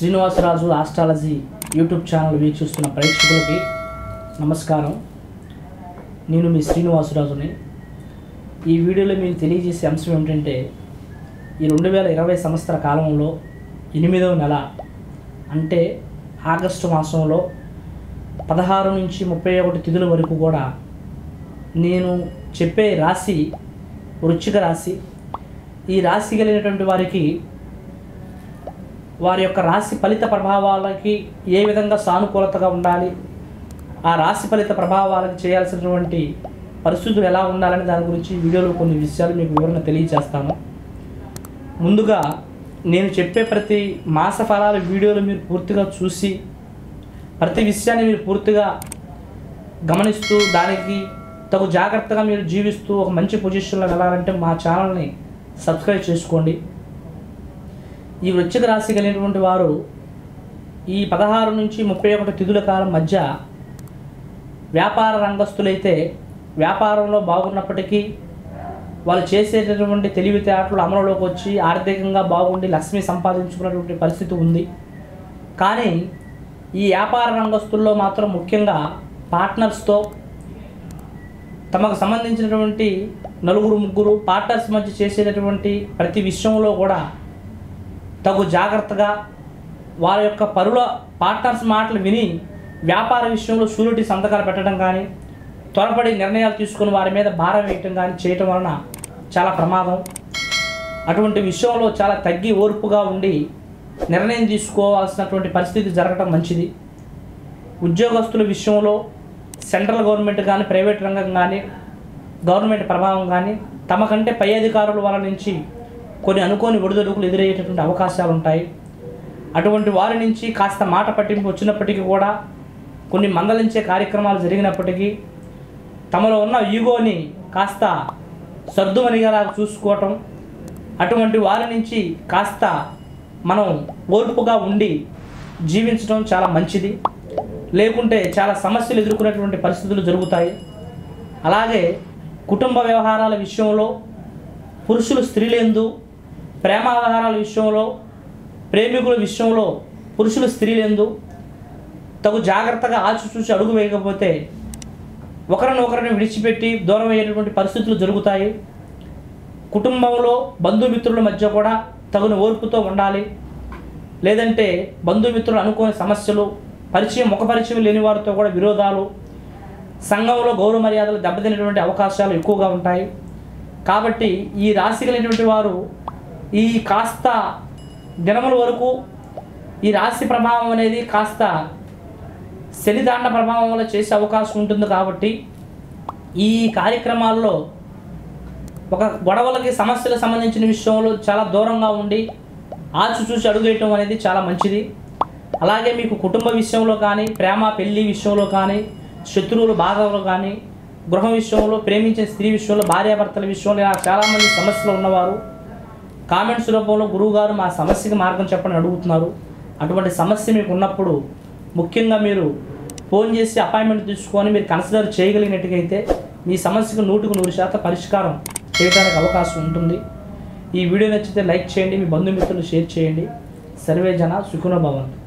Srinivasaraju astrology YouTube channel వీక్షిస్తున్న ప్రేక్షకులకి నమస్కారం నేను మీ శ్రీనివాసరాజుని ఈ వీడియోలో మీకు తెలియజేసే అంశం ఏమిటంటే ఈ రెండు వేల ఇరవై సంవత్సర కాలంలో ఎనిమిదవ నెల అంటే ఆగస్టు మాసంలో పదహారు నుంచి ముప్పై ఒకటి తిథుల వరకు కూడా నేను చెప్పే రాశి వృశ్చిక రాశి ఈ రాశి కలిగినటువంటి వారికి వారి యొక్క రాశి ఫలిత ప్రభావాలకి ఏ విధంగా సానుకూలతగా ఉండాలి ఆ రాశి ఫలిత ప్రభావాలకు చేయాల్సినటువంటి పరిస్థితులు ఎలా ఉండాలని దాని గురించి ఈ వీడియోలో కొన్ని విషయాలు మీకు వివరణ తెలియజేస్తాను ముందుగా నేను చెప్పే ప్రతి మాస ఫలాల వీడియోలు మీరు పూర్తిగా చూసి ప్రతి విషయాన్ని మీరు పూర్తిగా గమనిస్తూ దానికి తగు జాగ్రత్తగా మీరు జీవిస్తూ ఒక మంచి పొజిషన్లో వెళ్ళాలంటే మా ఛానల్ని సబ్స్క్రైబ్ చేసుకోండి ఈ వృశ్చిక రాశి కలిగినటువంటి వారు ఈ పదహారు నుంచి ముప్పై ఒకటి తిథుల కాలం మధ్య వ్యాపార రంగస్తులైతే వ్యాపారంలో బాగున్నప్పటికీ వాళ్ళు చేసేటటువంటి తెలివితేటలు అమలులోకి వచ్చి ఆర్థికంగా బాగుండి లక్ష్మి సంపాదించుకున్నటువంటి పరిస్థితి ఉంది కానీ ఈ వ్యాపార రంగస్తుల్లో మాత్రం ముఖ్యంగా పార్ట్నర్స్తో తమకు సంబంధించినటువంటి నలుగురు ముగ్గురు పార్ట్నర్స్ మధ్య చేసేటటువంటి ప్రతి విషయంలో కూడా తగు జాగ్రత్తగా వారి యొక్క పరుల పార్ట్నర్స్ మాటలు విని వ్యాపార విషయంలో షూరిటీ సంతకాలు పెట్టడం కానీ త్వరపడి నిర్ణయాలు తీసుకుని వారి మీద భారం వేయటం కానీ చేయటం వలన చాలా ప్రమాదం అటువంటి విషయంలో చాలా తగ్గి ఓర్పుగా ఉండి నిర్ణయం తీసుకోవాల్సినటువంటి పరిస్థితి జరగటం మంచిది ఉద్యోగస్తుల విషయంలో సెంట్రల్ గవర్నమెంట్ కానీ ప్రైవేట్ రంగం కానీ గవర్నమెంట్ ప్రభావం కానీ తమకంటే పై అధికారుల వాళ్ళ నుంచి కొన్ని అనుకోని ఒడిదొడుకులు ఎదురయ్యేటటువంటి అవకాశాలు ఉంటాయి అటువంటి వారి నుంచి కాస్త మాట పట్టింపు వచ్చినప్పటికీ కూడా కొన్ని మందలించే కార్యక్రమాలు జరిగినప్పటికీ తమలో ఉన్న ఈగోని కాస్త సర్దుమనిగేలా చూసుకోవటం అటువంటి వారి నుంచి కాస్త మనం ఓర్పుగా ఉండి జీవించడం చాలా మంచిది లేకుంటే చాలా సమస్యలు ఎదుర్కొనేటువంటి పరిస్థితులు జరుగుతాయి అలాగే కుటుంబ వ్యవహారాల విషయంలో పురుషులు స్త్రీలందు ప్రేమ వ్యవహారాల విషయంలో ప్రేమికుల విషయంలో పురుషులు స్త్రీలందు తగు జాగ్రత్తగా ఆచిచూచి అడుగు వేయకపోతే ఒకరినొకరిని విడిచిపెట్టి దూరం అయ్యేటటువంటి పరిస్థితులు జరుగుతాయి కుటుంబంలో బంధుమిత్రుల మధ్య కూడా తగిన ఓర్పుతో ఉండాలి లేదంటే బంధుమిత్రులు అనుకోని సమస్యలు పరిచయం ముఖ పరిచయం లేని వారితో కూడా విరోధాలు సంఘంలో గౌరవ మర్యాదలు దెబ్బతినేటువంటి అవకాశాలు ఎక్కువగా ఉంటాయి కాబట్టి ఈ రాశి కలిగినటువంటి వారు ఈ కాస్త దినముల వరకు ఈ రాశి ప్రభావం అనేది కాస్త శనిదాండ ప్రభావం వల్ల చేసే అవకాశం ఉంటుంది కాబట్టి ఈ కార్యక్రమాల్లో ఒక గొడవలకి సమస్యలకు సంబంధించిన విషయంలో చాలా దూరంగా ఉండి ఆచిచూచి అడుగేయటం అనేది చాలా మంచిది అలాగే మీకు కుటుంబ విషయంలో కానీ ప్రేమ పెళ్లి విషయంలో కానీ శత్రువులు బాధలు కానీ గృహ విషయంలో ప్రేమించిన స్త్రీ విషయంలో భార్యాభర్తల విషయంలో ఇలా చాలామంది సమస్యలు ఉన్నవారు కామెంట్స్ రూపంలో గురువుగారు మా సమస్యకి మార్గం చెప్పని అడుగుతున్నారు అటువంటి సమస్య మీకు ఉన్నప్పుడు ముఖ్యంగా మీరు ఫోన్ చేసి అపాయింట్మెంట్ తీసుకొని మీరు కన్సిడర్ చేయగలిగినట్టుగైతే మీ సమస్యకు నూటికి నూరు శాతం పరిష్కారం చేయడానికి అవకాశం ఉంటుంది ఈ వీడియో నచ్చితే లైక్ చేయండి మీ బంధుమిత్రులు షేర్ చేయండి సర్వే జన సుఖున భవంతు